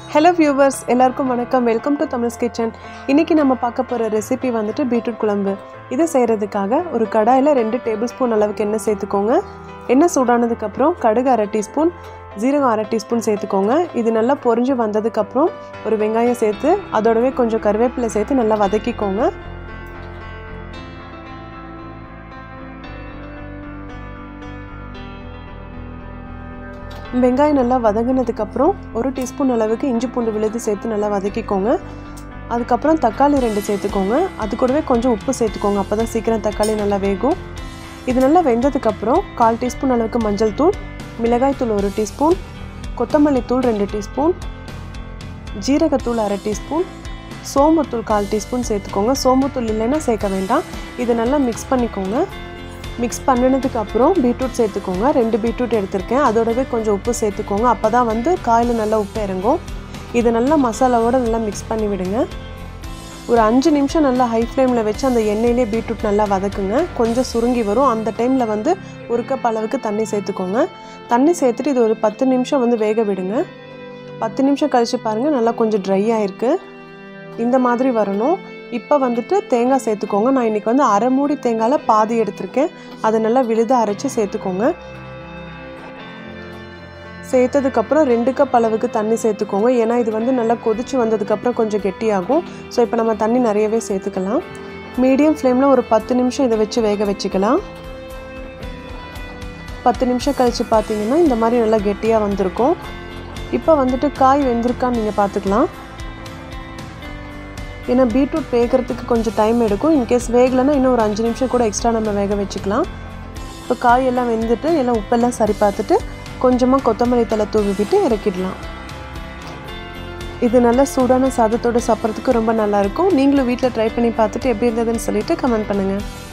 hello viewers எல்லாருக்கும் வணக்கம் welcome to Tamils kitchen இன்றைக்கி நம்ம பார்க்க போகிற ரெசிபி வந்துட்டு பீட்ரூட் குழம்பு இது செய்கிறதுக்காக ஒரு கடாயில் ரெண்டு டேபிள் ஸ்பூன் அளவுக்கு எண்ணெய் சேர்த்துக்கோங்க எண்ணெய் சூடானதுக்கப்புறம் கடுகு அரை டீஸ்பூன் ஜீரகம் அரை டீஸ்பூன் சேர்த்துக்கோங்க இது நல்லா பொரிஞ்சு வந்ததுக்கப்புறம் ஒரு வெங்காயம் சேர்த்து அதோடவே கொஞ்சம் கருவேப்பிலை சேர்த்து நல்லா வதக்கிக்கோங்க வெங்காயம் நல்லா வதங்கினதுக்கப்புறம் ஒரு டீஸ்பூன் அளவுக்கு இஞ்சி பூண்டு விழுது சேர்த்து நல்லா வதக்கிக்கோங்க அதுக்கப்புறம் தக்காளி ரெண்டு சேர்த்துக்கோங்க அது கூடவே கொஞ்சம் உப்பு சேர்த்துக்கோங்க அப்போ தான் சீக்கிரம் தக்காளி நல்லா வேகும் இது நல்லா வெந்ததுக்கப்புறம் கால் டீஸ்பூன் அளவுக்கு மஞ்சள் தூள் மிளகாய் தூள் ஒரு டீஸ்பூன் கொத்தமல்லி தூள் ரெண்டு டீஸ்பூன் ஜீரகத்தூள் அரை டீஸ்பூன் சோம்புத்தூள் கால் டீஸ்பூன் சேர்த்துக்கோங்க சோம்புத்தூள் இல்லைன்னா சேர்க்க வேண்டாம் இதை நல்லா மிக்ஸ் பண்ணிக்கோங்க மிக்ஸ் பண்ணினதுக்கு அப்புறம் பீட்ரூட் சேர்த்துக்கோங்க ரெண்டு பீட்ரூட் எடுத்திருக்கேன் அதோடவே கொஞ்சம் உப்பு சேர்த்துக்கோங்க அப்போ தான் வந்து காயில் நல்லா உப்பு இறங்கும் இது நல்லா மசாலாவோடு நல்லா மிக்ஸ் பண்ணி விடுங்க ஒரு அஞ்சு நிமிஷம் நல்லா ஹை ஃப்ளேமில் வச்சு அந்த எண்ணெயிலே பீட்ரூட் நல்லா வதக்குங்க கொஞ்சம் சுருங்கி வரும் அந்த டைமில் வந்து ஒரு கப் அளவுக்கு தண்ணி சேர்த்துக்கோங்க தண்ணி சேர்த்துட்டு இது ஒரு பத்து நிமிஷம் வந்து வேக விடுங்க பத்து நிமிஷம் கழித்து பாருங்கள் நல்லா கொஞ்சம் ட்ரை ஆகிருக்கு இந்த மாதிரி வரணும் இப்போ வந்துட்டு தேங்காய் சேர்த்துக்கோங்க நான் இன்றைக்கி வந்து அரை மூடி தேங்காயில் பாதி எடுத்திருக்கேன் அதை நல்லா விழுத அரைச்சி சேர்த்துக்கோங்க சேர்த்ததுக்கப்புறம் ரெண்டு கப் அளவுக்கு தண்ணி சேர்த்துக்கோங்க ஏன்னா இது வந்து நல்லா கொதிச்சு வந்ததுக்கப்புறம் கொஞ்சம் கெட்டியாகும் ஸோ இப்போ நம்ம தண்ணி நிறையவே சேர்த்துக்கலாம் மீடியம் ஃப்ளேமில் ஒரு பத்து நிமிஷம் இதை வச்சு வேக வச்சுக்கலாம் பத்து நிமிஷம் கழித்து பார்த்தீங்கன்னா இந்த மாதிரி நல்லா கெட்டியாக வந்திருக்கும் இப்போ வந்துட்டு காய் வெந்திருக்கான்னு நீங்கள் பார்த்துக்கலாம் ஏன்னா பீட்ரூட் வேகிறதுக்கு கொஞ்சம் டைம் எடுக்கும் இன்கேஸ் வேகலைன்னா இன்னும் ஒரு அஞ்சு நிமிஷம் கூட எக்ஸ்ட்ரா நம்ம வேக வச்சுக்கலாம் இப்போ காய் எல்லாம் வெந்துட்டு எல்லாம் உப்பெல்லாம் சரி பார்த்துட்டு கொஞ்சமாக கொத்தமல்லி தலை தூவி விட்டு இறக்கிடலாம் இது நல்லா சூடான சாதத்தோடு சாப்பிட்றதுக்கு ரொம்ப நல்லாயிருக்கும் நீங்களும் வீட்டில் ட்ரை பண்ணி பார்த்துட்டு எப்படி இருந்ததுன்னு சொல்லிட்டு கமெண்ட் பண்ணுங்கள்